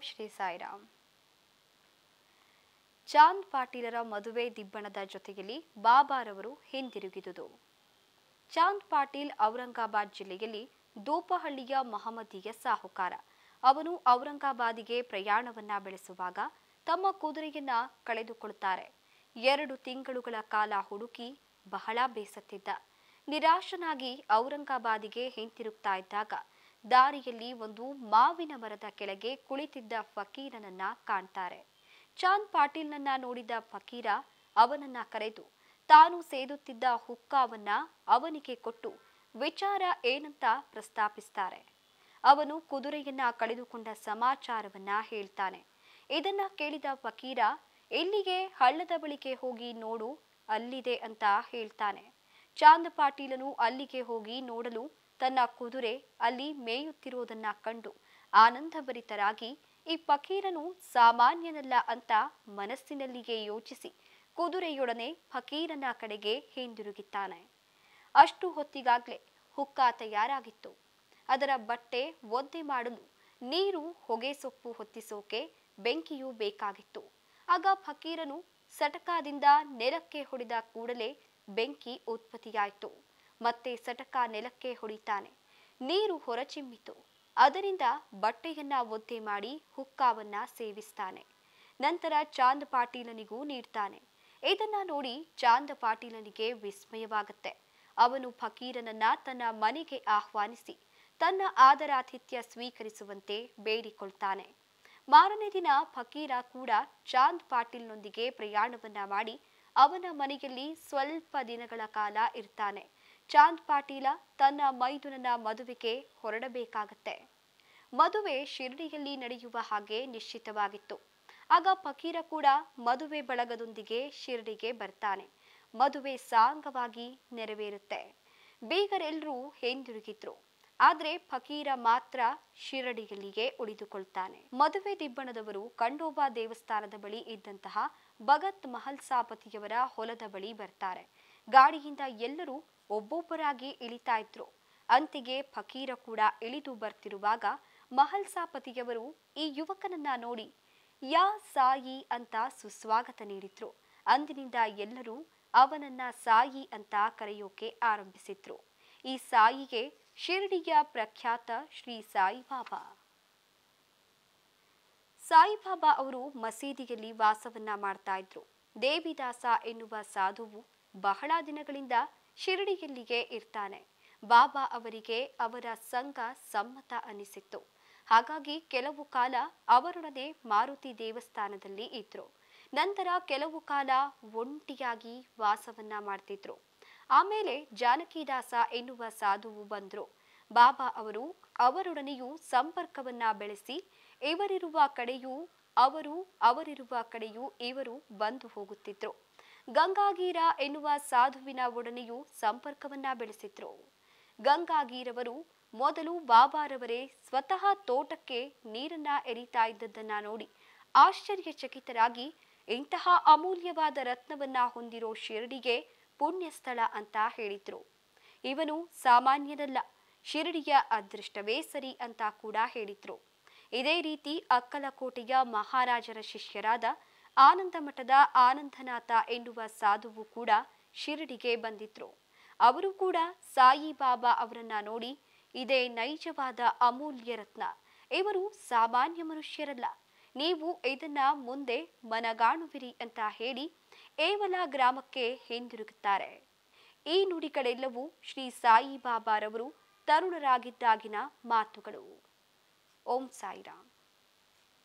ಶ್ರೀ ಸಾಯಿರಾಮ್ ಚಾಂದ್ ಪಾಟೀಲರ ಮದುವೆ ದಿಬ್ಬಣದ ಜೊತೆಯಲ್ಲಿ ಬಾಬಾರವರು ಹಿಂದಿರುಗಿದುದು ಚಾಂದ್ ಪಾಟೀಲ್ ಔರಂಗಾಬಾದ್ ಜಿಲ್ಲೆಯಲ್ಲಿ ದೋಪಹಳ್ಳಿಯ ಮಹಮ್ಮದೀಯ ಸಾಹುಕಾರ ಅವನು ಔರಂಗಾಬಾದಿಗೆ ಪ್ರಯಾಣವನ್ನ ಬೆಳೆಸುವಾಗ ತಮ್ಮ ಕುದುರೆಯನ್ನ ಕಳೆದುಕೊಳ್ಳುತ್ತಾರೆ ಎರಡು ತಿಂಗಳುಗಳ ಕಾಲ ಹುಡುಕಿ ಬಹಳ ಬೇಸತ್ತಿದ್ದ ನಿರಾಶನಾಗಿ ಔರಂಗಾಬಾದಿಗೆ ಹಿಂತಿರುಗ್ತಾ ಇದ್ದಾಗ ದಾರಿಯಲ್ಲಿ ಒಂದು ಮಾವಿನ ಮರದ ಕೆಳಗೆ ಕುಳಿತಿದ್ದ ಫಕೀರನನ್ನ ಕಾಣ್ತಾರೆ ಚಾಂದ್ ಪಾಟೀಲ್ನನ್ನ ನೋಡಿದ ಫಕೀರ ಅವನನ್ನ ಕರೆದು ತಾನು ಸೇದುತ್ತಿದ್ದ ಹುಕ್ಕಾವನ್ನ ಅವನಿಗೆ ಕೊಟ್ಟು ವಿಚಾರ ಏನಂತ ಪ್ರಸ್ತಾಪಿಸ್ತಾರೆ ಅವನು ಕುದುರೆಯನ್ನ ಕಳೆದುಕೊಂಡ ಸಮಾಚಾರವನ್ನ ಹೇಳ್ತಾನೆ ಇದನ್ನ ಕೇಳಿದ ಫಕೀರ ಎಲ್ಲಿಗೆ ಹಳ್ಳದ ಬಳಿಗೆ ಹೋಗಿ ನೋಡು ಅಲ್ಲಿದೆ ಅಂತ ಹೇಳ್ತಾನೆ ಚಾಂದ್ ಪಾಟೀಲನು ಅಲ್ಲಿಗೆ ಹೋಗಿ ನೋಡಲು ತನ್ನ ಕುದುರೆ ಅಲ್ಲಿ ಮೇಯುತ್ತಿರುವುದನ್ನ ಕಂಡು ಆನಂದಭರಿತರಾಗಿ ಈ ಫಕೀರನು ಸಾಮಾನ್ಯನಲ್ಲ ಅಂತ ಮನಸ್ಸಿನಲ್ಲಿಯೇ ಯೋಚಿಸಿ ಕುದುರೆಯೊಡನೆ ಫಕೀರನ ಕಡೆಗೆ ಹಿಂದಿರುಗಿದ್ದಾನೆ ಅಷ್ಟು ಹೊತ್ತಿಗಾಗ್ಲೇ ಹುಕ್ಕ ತಯಾರಾಗಿತ್ತು ಅದರ ಬಟ್ಟೆ ಒದ್ದೆ ಮಾಡಲು ನೀರು ಹೊಗೆ ಸೊಪ್ಪು ಹೊತ್ತಿಸೋಕೆ ಬೆಂಕಿಯೂ ಬೇಕಾಗಿತ್ತು ಆಗ ಫಕೀರನು ಸಟಕಾದಿಂದ ನೆಲಕ್ಕೆ ಹೊಡೆದ ಕೂಡಲೇ ಬೆಂಕಿ ಉತ್ಪತ್ತಿಯಾಯಿತು ಮತ್ತೆ ಸಟಕ ನೆಲಕ್ಕೆ ಹೊಡಿತಾನೆ ನೀರು ಹೊರಚಿಮ್ಮಿತು ಅದರಿಂದ ಬಟ್ಟೆಯನ್ನ ಒದ್ದೆ ಮಾಡಿ ಹುಕ್ಕಾವನ್ನ ಸೇವಿಸ್ತಾನೆ ನಂತರ ಚಾಂದ್ ಪಾಟೀಲನಿಗೂ ನೀಡ್ತಾನೆ ಇದನ್ನ ನೋಡಿ ಚಾಂದ್ ಪಾಟೀಲನಿಗೆ ವಿಸ್ಮಯವಾಗುತ್ತೆ ಅವನು ಫಕೀರನನ್ನ ತನ್ನ ಮನೆಗೆ ಆಹ್ವಾನಿಸಿ ತನ್ನ ಆದರಾತಿಥ್ಯ ಸ್ವೀಕರಿಸುವಂತೆ ಬೇಡಿಕೊಳ್ತಾನೆ ಮಾರನೇ ದಿನ ಫಕೀರ ಕೂಡ ಚಾಂದ್ ಪಾಟೀಲ್ನೊಂದಿಗೆ ಪ್ರಯಾಣವನ್ನ ಮಾಡಿ ಅವನ ಮನೆಯಲ್ಲಿ ಸ್ವಲ್ಪ ದಿನಗಳ ಕಾಲ ಇರ್ತಾನೆ ಚಾಂದ್ ಪಾಟೀಲ ತನ್ನ ಮೈದುನನ ಮದುವೆಗೆ ಹೊರಡಬೇಕಾಗತ್ತೆ ಮದುವೆ ಶಿರ್ಡಿಯಲ್ಲಿ ನಡೆಯುವ ಹಾಗೆ ನಿಶ್ಚಿತವಾಗಿತ್ತು ಆಗ ಫಕೀರ ಕೂಡ ಮದುವೆ ಬಳಗದೊಂದಿಗೆ ಶಿರ್ಡಿಗೆ ಬರ್ತಾನೆ ಮದುವೆ ಸಾಂಗವಾಗಿ ನೆರವೇರುತ್ತೆ ಬೀಗರೆಲ್ಲರೂ ಹಿಂದಿರುಗಿದ್ರು ಆದ್ರೆ ಫಕೀರ ಮಾತ್ರ ಶಿರಡಿಯಲ್ಲಿಯೇ ಉಳಿದುಕೊಳ್ತಾನೆ ಮದುವೆ ದಿಬ್ಬಣದವರು ಖಂಡೋಬಾ ದೇವಸ್ಥಾನದ ಬಳಿ ಇದ್ದಂತಹ ಭಗತ್ ಮಹಲ್ಸಾಪತಿಯವರ ಹೊಲದ ಬಳಿ ಬರ್ತಾರೆ ಗಾಡಿಯಿಂದ ಎಲ್ಲರೂ ಒಬ್ಬೊಬ್ಬರಾಗಿ ಇಳಿತಾ ಇದ್ರು ಅಂತಿಗೆ ಫಕೀರ ಕೂಡ ಇಳಿದು ಬರ್ತಿರುವಾಗ ಮಹಲ್ಸಾಪತಿಯವರು ಈ ಯುವಕನನ್ನ ನೋಡಿ ಯಾ ಸಾಯಿ ಅಂತ ಸುಸ್ವಾಗತ ನೀಡಿದ್ರು ಅಂದಿನಿಂದ ಎಲ್ಲರೂ ಅವನನ್ನ ಸಾಯಿ ಅಂತ ಕರೆಯೋಕೆ ಆರಂಭಿಸಿದ್ರು ಈ ಸಾಯಿಗೆ ಶಿರ್ಡಿಯ ಪ್ರಖ್ಯಾತ ಶ್ರೀ ಸಾಯಿಬಾಬಾ ಸಾಯಿಬಾಬಾ ಅವರು ಮಸೀದಿಯಲ್ಲಿ ವಾಸವನ್ನ ಮಾಡ್ತಾ ಇದ್ರು ದೇವಿದಾಸ ಎನ್ನುವ ಸಾಧುವು ಬಹಳ ದಿನಗಳಿಂದ ಶಿರಡಿಯಲ್ಲಿಯೇ ಇರ್ತಾನೆ ಬಾಬಾ ಅವರಿಗೆ ಅವರ ಸಂಘ ಸಮ್ಮತ ಅನಿಸಿತ್ತು ಹಾಗಾಗಿ ಕೆಲವು ಕಾಲ ಅವರೊಡನೆ ಮಾರುತಿ ದೇವಸ್ಥಾನದಲ್ಲಿ ಇದ್ರು ನಂತರ ಕೆಲವು ಕಾಲ ಒಂಟಿಯಾಗಿ ವಾಸವನ್ನ ಮಾಡ್ತಿದ್ರು ಆಮೇಲೆ ಜಾನಕಿದಾಸ ಎನ್ನುವ ಸಾಧುವು ಬಂದ್ರು ಬಾಬಾ ಅವರು ಅವರೊಡನೆಯೂ ಸಂಪರ್ಕವನ್ನ ಬೆಳೆಸಿ ಇವರಿರುವ ಕಡೆಯೂ ಅವರು ಅವರಿರುವ ಕಡೆಯೂ ಇವರು ಬಂದು ಹೋಗುತ್ತಿದ್ರು ಗಂಗಾಗೀರ ಎನ್ನುವ ಸಾಧುವಿನ ಒಡನೆಯೂ ಸಂಪರ್ಕವನ್ನ ಬೆಳೆಸಿದ್ರು ಗಂಗಾಗೀರವರು ಮೊದಲು ಬಾಬಾರವರೇ ಸ್ವತಃ ತೋಟಕ್ಕೆ ನೀರನ್ನ ಎರಿತಾ ಇದ್ದದ್ದನ್ನ ನೋಡಿ ಆಶ್ಚರ್ಯಚಕಿತರಾಗಿ ಇಂತಹ ಅಮೂಲ್ಯವಾದ ರತ್ನವನ್ನ ಹೊಂದಿರೋ ಶಿರಡಿಗೆ ಪುಣ್ಯ ಸ್ಥಳ ಅಂತ ಹೇಳಿದ್ರು ಇವನು ಸಾಮಾನ್ಯನಲ್ಲ ಶಿರಡಿಯ ಅದೃಷ್ಟವೇ ಸರಿ ಅಂತ ಕೂಡ ಹೇಳಿದ್ರು ಇದೇ ರೀತಿ ಅಕ್ಕಲಕೋಟೆಯ ಮಹಾರಾಜರ ಶಿಷ್ಯರಾದ ಆನಂದ ಮಠದ ಆನಂದನಾಥ ಎನ್ನುವ ಸಾಧುವು ಕೂಡ ಶಿರಡಿಗೆ ಬಂದಿದ್ರು ಅವರು ಕೂಡ ಸಾಯಿಬಾಬಾ ಅವರನ್ನ ನೋಡಿ ಇದೇ ನೈಜವಾದ ಅಮೂಲ್ಯ ರತ್ನ ಇವರು ಸಾಮಾನ್ಯ ಮನುಷ್ಯರಲ್ಲ ನೀವು ಇದನ್ನ ಮುಂದೆ ಮನಗಾಣುವಿರಿ ಅಂತ ಹೇಳಿ ಏವಲ ಗ್ರಾಮಕ್ಕೆ ಹಿಂದಿರುಗುತ್ತಾರೆ ಈ ನುಡಿಗಳೆಲ್ಲವೂ ಶ್ರೀ ಸಾಯಿಬಾಬಾರವರು ತರುಣರಾಗಿದ್ದಾಗಿನ ಮಾತುಗಳು ಓಂ ಸಾಯಿರಾಮ್